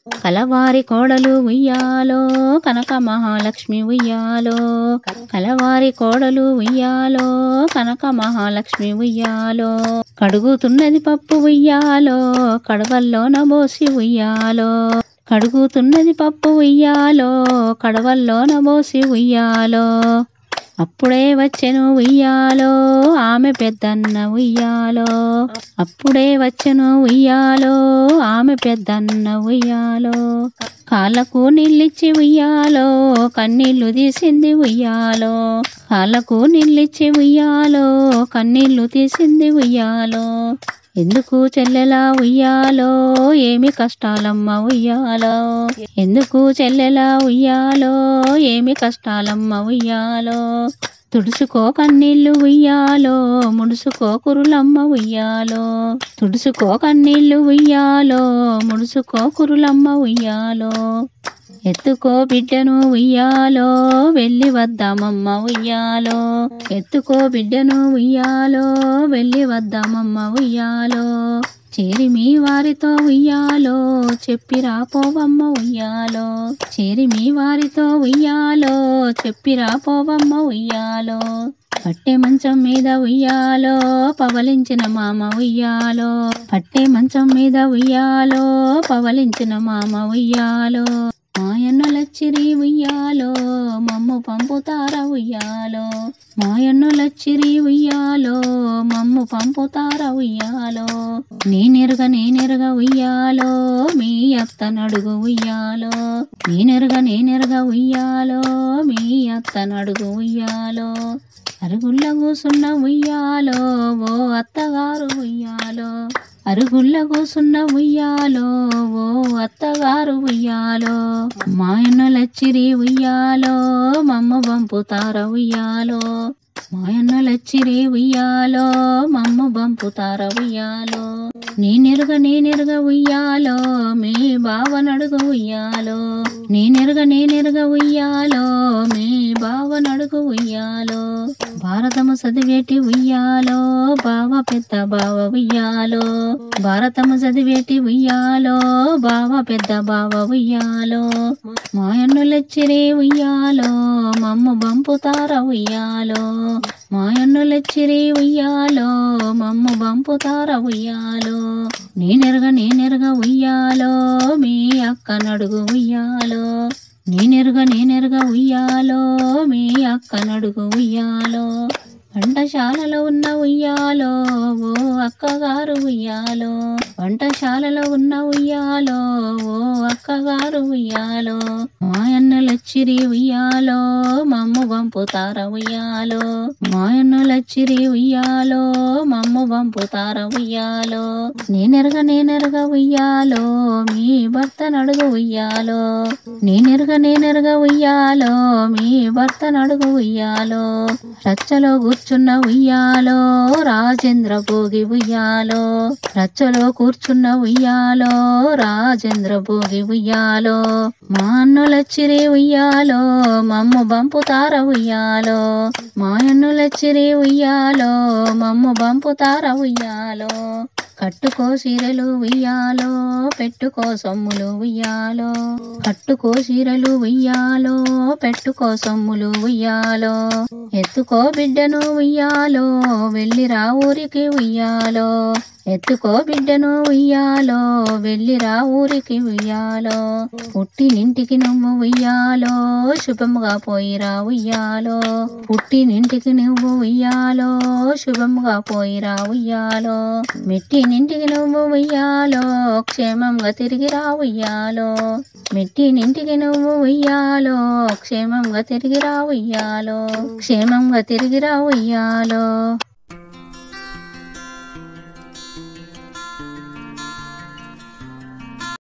కలవారి కోడలు ఉయ్యాలో కనక మహాలక్ష్మి ఉయ్యాలో కలవారి కోడలు ఉయ్యాలో కనక మహాలక్ష్మి ఉయ్యాలో కడుగుతున్నది పప్పు ఉయ్యాలో కడవల్లోన బోసి ఉయ్యాలో కడుగుతున్నది పప్పు ఉయ్యాలో కడవల్లోన బోసి ఉయ్యాలో అప్పుడే వచ్చెను ఉయ్యాలో ఆమె పెద్దన్న ఉయ్యాలో అప్పుడే వచ్చెను ఉయ్యాలో ఆమె పెద్దన్న ఉయ్యాలో కాళ్ళకు నీళ్ళిచ్చి ఉయ్యాలో కన్నీళ్లు తీసింది ఉయ్యాలో కాళ్ళకు నీళ్ళిచ్చి ఉయ్యాలో కన్నీళ్లు తీసింది ఉయ్యాలో ఎందుకు చెల్లెలా ఉయ్యాలో ఏమి కష్టాలమ్మ ఉయ్యాలో ఎందుకు చెల్లెలా ఉయ్యాలో ఏమి కష్టాలమ్మ ఉయ్యాలో తుడుచుకో కన్నీళ్లు ఉయ్యాలో ముడుసుకో కురులమ్మ ఉయ్యాలో తుడుచుకో కన్నీళ్లు ఉయ్యాలో ముడుసుకో కురులమ్మ ఉయ్యాలో ఎత్తుకో బిడ్డను ఉయ్యాలో వెళ్ళి వద్దామమ్మ ఉయ్యాలో ఎత్తుకో బిడ్డను ఉయ్యాలో వెళ్ళి వద్దామమ్మ ఉయ్యాలో చేరి మీ వారితో ఉయ్యాలో చెప్పిరా పోవమ్మ ఉయ్యాలో చేరి మీ వారితో ఉయ్యాలో చెప్పిరా పోవమ్మ ఉయ్యాలో పట్టె మంచం మీద ఉయ్యాలో పవలించిన మామ ఉయ్యాలో పట్టె మంచం మీద ఉయ్యాలో పవలించిన మామ ఉయ్యాలో మాయన్నలచ్చిరి ఉయ్యాలో మమ్ము పంపుతార ఉయ్యాలో మాయన్నులచ్చిరి ఉయ్యాలో మమ్ము పంపుతార ఉయ్యాలో నేనెరుగ నేనెరుగ ఉయ్యాలో మీ అత్త నడుగు ఉయ్యాలో నేనెరుగ నేనెరుగ ఉయ్యాలో మీ అత్త నడుగు ఉయ్యాలో అరుగుళ్ళ కూసున్న ఉయ్యాలో ఓ అత్తగారు ఉయ్యాలో అరుగుళ్ళ కూసున్న ఉయ్యాలో ఓ అత్తగారు ఉయ్యాలో మాయన్నలచ్చిరి ఉయ్యాలో మమ్మ పంపుతార ఉయ్యాలో మాయన్నలచ్చిరి ఉయ్యాలో మమ్మ పంపుతార ఉయ్యాలో నేనెరుగ నేనెరుగ ఉయ్యాలో మీ బావ నడుగు ఉయ్యాలో నేనెరుగ నేనెరుగ ఉయ్యాలో మీ బావ నడుగు ఉయ్యాలో భారతము చదివేటి ఉయ్యాలో బావ పెద్ద బావ ఉయ్యాలో భారతము చదివేటి ఉయ్యాలో బావ పెద్ద బావ ఉయ్యాలో మాయన్నులెచ్చిరి ఉయ్యాలో మమ్ము బంపుతార ఉయ్యాలో మాయన్నులెచ్చిరి ఉయ్యాలో మమ్ము బంపుతార ఉయ్యాలో నేనెరగ నేనెరగ ఉయ్యాలో మీ అక్క నడుగు ఉయ్యాలో నేనెరుగ నేనెరుగ ఉయ్యాలో మీ అక్క నడుగు ఉయ్యాలో వంటశాలలో ఉన్న ఉయ్యాలో ఓ అక్కగారు ఉయ్యాలో వంటశాలలో ఉన్న ఉయ్యాలో ఓ అక్కగారు ఉయ్యాలో మాయన్నలచ్చిరి ఉయ్యాలో మమ్ము పంపుతార ఉయ్యాలో మాయన్నలచ్చిరి ఉయ్యాలో మమ్ము పంపుతార ఉయ్యాలో నేనెరగ నేనెరగ ఉయ్యాలో మీ భర్త నడుగు ఉయ్యాలో నేనెరగ నేనెరగ ఉయ్యాలో మీ భర్త నడుగు ఉయ్యాలో రచ్చలో కూర్చున్న ఉయ్యాలో రాజేంద్ర భోగి ఉయ్యాలో రచ్చలో కూర్చున్న ఉయ్యాలో రాజేంద్ర భోగి ఉయ్యాలో మా అన్నులచ్చిరి ఉయ్యాలో మమ్ము బంపుతార ఉయ్యాలో మా అన్నులచ్చిరి ఉయ్యాలో మమ్ము బంపుతార ఉయ్యాలో కట్టుకో సీరలు ఉయ్యాలో పెట్టుకో సొమ్ములు ఉయ్యాలో కట్టుకో సీరలు ఉయ్యాలో పెట్టుకో సొమ్ములు ఉయ్యాలో ఎత్తుకో బిడ్డను ఉయ్యాలో వెళ్ళిరా ఊరికి ఉయ్యాలో ఎత్తుకో బిడ్డను ఉయ్యాలో వెళ్ళిరా ఊరికి ఉయ్యాలో పుట్టినింటికి నువ్వు ఉయ్యాలో శుభముగా పోయిరా ఉయ్యాలో పుట్టినింటికి నువ్వు ఉయ్యాలో శుభముగా పోయిరా ఉయ్యాలో మెట్టినింటికి నువ్వు ఉయ్యాలో క్షేమంగా తిరిగి రా ఉయ్యాలో మెట్టినింటికి నువ్వు ఉయ్యాలో క్షేమంగా తిరిగి రా ఉయ్యాలో క్షేమంగా తిరిగి రా ఉయ్యాలో